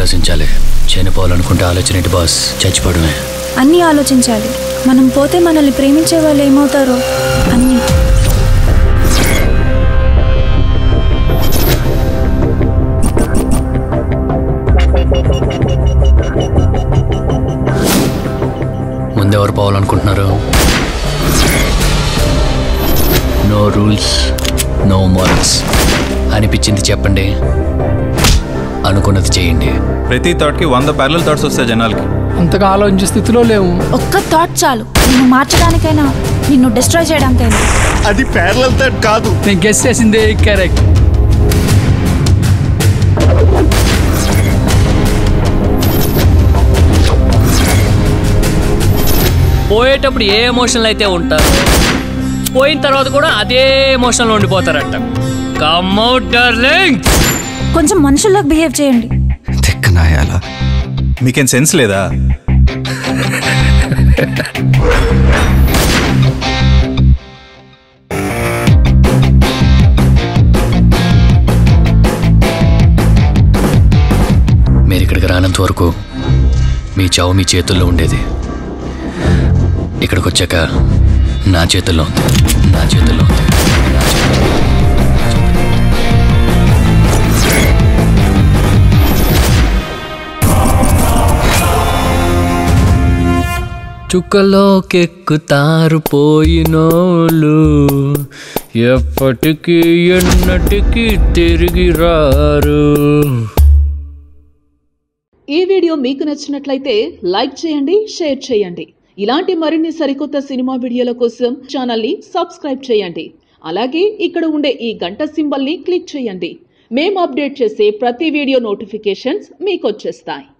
ఆలోచించాలి చనిపోవాలనుకుంటే ఆలోచన ఏంటి బాస్ చచ్చిపోవడమే అన్నీ ఆలోచించాలి మనం పోతే మనల్ని ప్రేమించే వాళ్ళు ఏమవుతారో అన్నీ ముందెవరు పోవాలనుకుంటున్నారు నో రూల్స్ నో మారల్స్ అనిపించింది చెప్పండి అనుకున్నది చేయండి ప్రతి థాట్కి వంద ప్యారల థాట్స్ వస్తాయి జనాలకి అంతగా ఆలోచించే స్థితిలో లేవు ఒక్క థాట్ చాలు నిన్ను మార్చడానికైనా నిన్ను డిస్ట్రాయ్ చేయడానికైనా అది ప్యారలల్ థాట్ కాదు నేను గెస్ చేసిందే కరెక్ట్ పోయేటప్పుడు ఏ ఎమోషన్లు అయితే ఉంటారో పోయిన తర్వాత కూడా అదే ఎమోషన్లో ఉండిపోతారట కమ్అట్ డార్లింగ్ కొంచెం మనుషుల్లోకి బిహేవ్ చేయండి తిక్కనాయాలా మీకేం సెన్స్ లేదా మీరు ఇక్కడికి రానంత వరకు మీ చావు మీ చేతుల్లో ఉండేది ఇక్కడికి వచ్చాక నా చేతుల్లో ఉంది నా చేతుల్లో ఉంది నా చేతుల్లో ఉంది. చుక్కలోకెక్కుతారు పోయినోళ్ళు ఎప్పటికీ ఎన్నటికీ తిరిగి రారు ఈ వీడియో మీకు నచ్చినట్లయితే లైక్ చేయండి షేర్ చేయండి ఇలాంటి మరిన్ని సరికొత్త సినిమా వీడియోల కోసం ఛానల్ని సబ్స్క్రైబ్ చేయండి అలాగే ఇక్కడ ఉండే ఈ గంట సింబల్ని క్లిక్ చేయండి మేము అప్డేట్ చేసే ప్రతి వీడియో నోటిఫికేషన్స్ మీకు వచ్చేస్తాయి